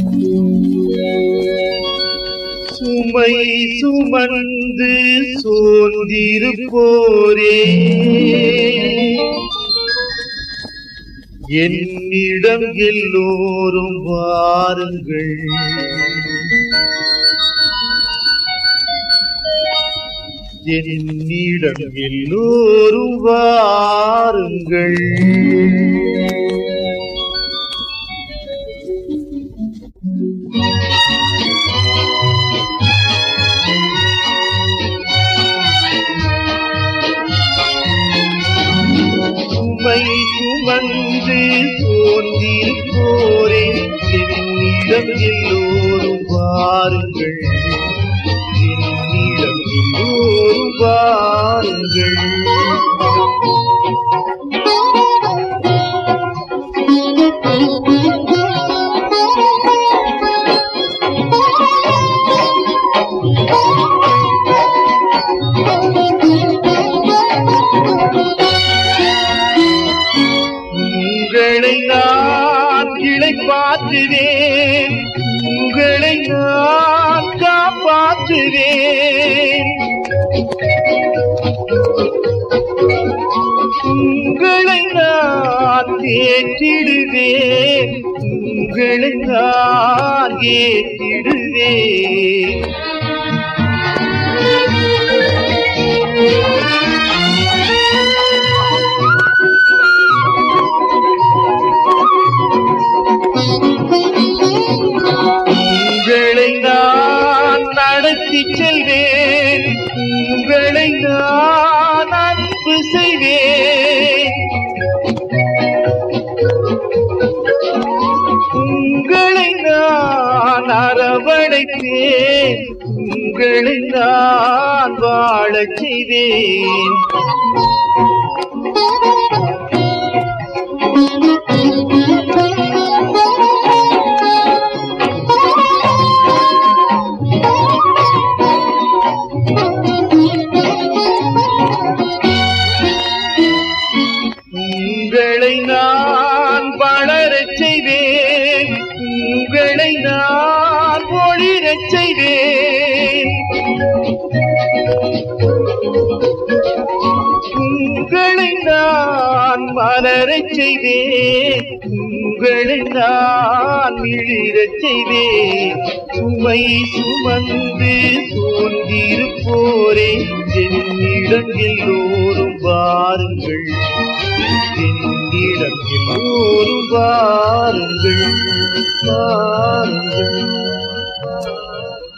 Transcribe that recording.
சுமை சுமந்து சோர்ந்திருப்போரே என்னிடம் எல்லோரும் வாருங்கள் என்னிடம் எல்லோரும் வாருங்கள் சுமை சுமந்து சோர்ந்திருப்போரே என்னிடம் எல்லோரும் வாருங்கள் என்னிடம் எல்லோரும் வாருங்கள் உங்களை நான் இளைப்பாற்றுவேன் உங்களை நான் காப்பாற்றுவேன் உங்களை நான் தேற்றிடுவேன் உங்களை நான் ஏற்றிடுவேன் உங்களை நான் நடத்தி செல்வேன் உங்களை நான் அன்பு செய்வேன் உங்களை நான் அரவணைத்தேன் உங்களை நான் வாழச் செய்வேன் உங்களை நான் வளரச் செய்வேன் உங்களை நான் ஒளிரச் செய்வேன் உங்களை நான் மலரச் செய்வேன் உங்களை நான் மிளிரச் செய்வேன் சுமை சுமந்து சோர்ந்திருப்போரே என்னிடம் எல்லோரும் வாருங்கள் என்னிடம் எல்லோரும் வாருங்கள் வாருங்கள்